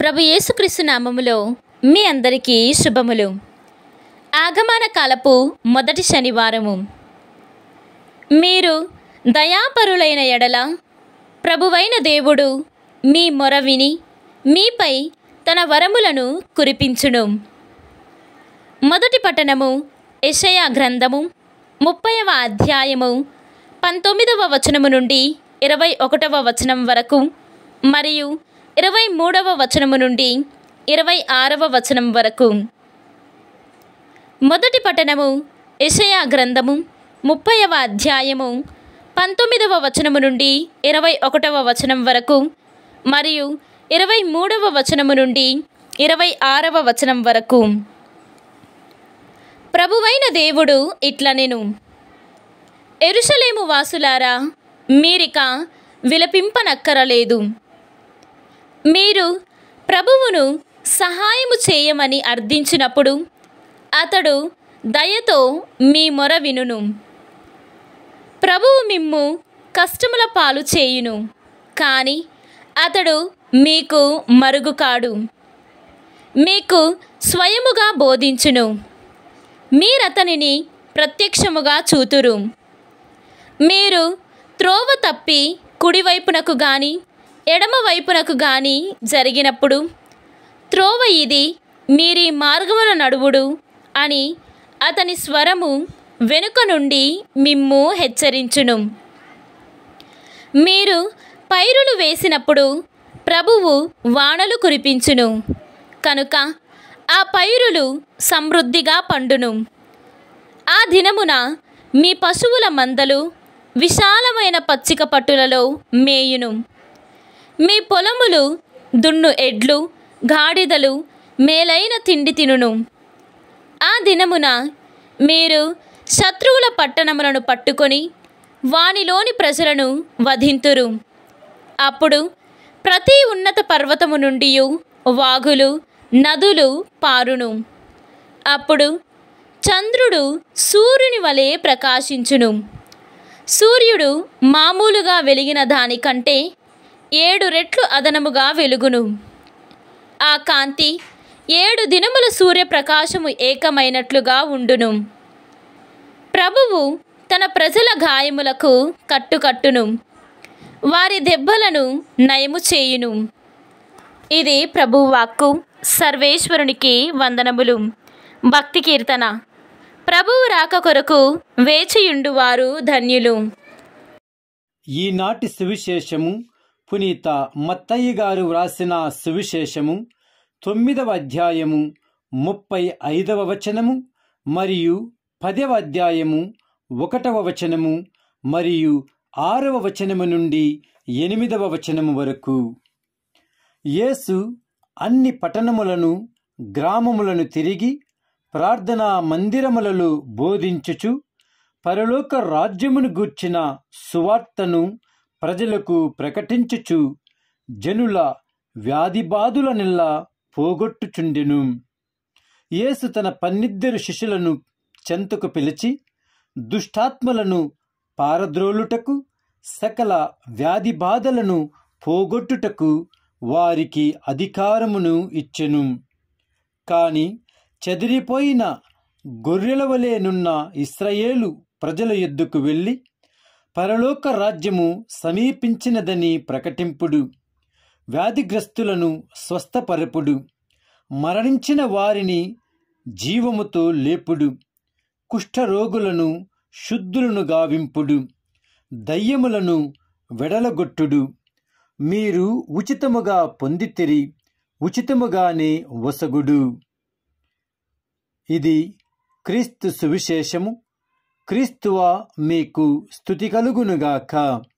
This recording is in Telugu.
ప్రభు యేసుక్రీస్తు నామములో మీ అందరికీ శుభములు ఆగమన కాలపు మొదటి శనివారము మీరు దయాపరులైన ఎడల ప్రభువైన దేవుడు మీ మొర విని మీపై తన వరములను కురిపించును మొదటి పట్టణము యెషయా గ్రంథము ముప్పైవ అధ్యాయము పంతొమ్మిదవ వచనము నుండి ఇరవై ఒకటవ వచనం వరకు మరియు ఇరవై మూడవ వచనము నుండి ఇరవై ఆరవ వచనం వరకు మొదటి పట్టణము యెషయా గ్రంథము ముప్పైవ అధ్యాయము పంతొమ్మిదవ వచనము నుండి ఇరవై ఒకటవ వచనం వరకు మరియు ఇరవై మూడవ వచనము నుండి ఇరవై ఆరవ వచనం వరకు ప్రభువైన దేవుడు ఇట్లనెను ఎరుషలేము వాసులారా మీరిక విలపింపనక్కరలేదు మీరు ప్రభువును సహాయము చేయమని అర్థించినప్పుడు అతడు దయతో మీ మొర వినును ప్రభువు మిమ్ము కష్టముల పాలు చేయును కానీ అతడు మీకు మరుగు కాడు మీకు స్వయముగా బోధించును మీరతనిని ప్రత్యక్షముగా చూతురు మీరు త్రోవ తప్పి కుడివైపునకు గాని ఎడమ వైపునకు గాని జరిగినప్పుడు త్రోవ ఇది మీరీ మార్గమున నడువుడు అని అతని స్వరము వెనుక నుండి మిమ్ము హెచ్చరించును మీరు పైరులు వేసినప్పుడు ప్రభువు వానలు కురిపించును కనుక ఆ పైరులు సమృద్ధిగా పండును ఆ దినమున మీ పశువుల మందలు విశాలమైన పచ్చిక పట్టులలో మేయును మీ పొలములు దున్ను ఎడ్లు గాడిదలు మేలైన తిండి తినును ఆ దినమున మీరు శత్రువుల పట్టణములను పట్టుకొని వానిలోని ప్రజలను వధింతురు అప్పుడు ప్రతి ఉన్నత పర్వతము నుండి వాగులు నదులు పారును అప్పుడు చంద్రుడు సూర్యుని వలె ప్రకాశించును సూర్యుడు మామూలుగా వెలిగిన దానికంటే ఏడు రెట్లు అదనముగా వెలుగును ఆ కాంతి ఏడు దినముల సూర్యప్రకాశము ఏకమైనట్లుగా ఉండును ప్రభువు తన ప్రజల గాయములకు కట్టుకట్టును వారి దెబ్బలను నయము చేయును ఇది ప్రభు వాక్కు సర్వేశ్వరునికి వందనములు భక్తి కీర్తన ప్రభువు రాక కొరకు వేచియుండువారు ధన్యులు ఈనాటి సువిశేషము పునీత మత్తయ్య గారు వ్రాసిన సువిశేషము తొమ్మిదవ అధ్యాయము ముప్పై ఐదవ వచనము మరియు పదవ అధ్యాయము ఒకటవ వచనము మరియు ఆరవ వచనము నుండి ఎనిమిదవ వచనము వరకు యేసు అన్ని పట్టణములను గ్రామములను తిరిగి ప్రార్థనా మందిరములలో బోధించుచు పరలోక రాజ్యమును గూర్చిన సువార్తను ప్రజలకు ప్రకటించుచు జనుల వ్యాధిబాధులనెల్లా పోగొట్టుచుండెను యేసు తన పన్నిద్దరు శిష్యులను చెంతకు పిలిచి దుష్టాత్మలను పారద్రోలుటకు సకల వ్యాధి బాధలను పోగొట్టుటకు వారికి అధికారమును ఇచ్చెను కాని చెదిరిపోయిన గొర్రెల వలెనున్న ఇస్రాయేలు ప్రజల ఎద్దుకు వెళ్ళి పరలోక రాజ్యము సమీపించినదని ప్రకటింపుడు వ్యాధిగ్రస్తులను స్వస్థపరపుడు మరణించిన వారిని జీవముతో లేపుడు కుష్ఠరోగులను శుద్ధులను గావింపుడు దయ్యములను వెడలగొట్టుడు మీరు ఉచితముగా పొందితిరి ఉచితముగానే వసగుడు ఇది క్రీస్తు సువిశేషము క్రీస్తువ మీకు స్థుతి కలుగునుగాక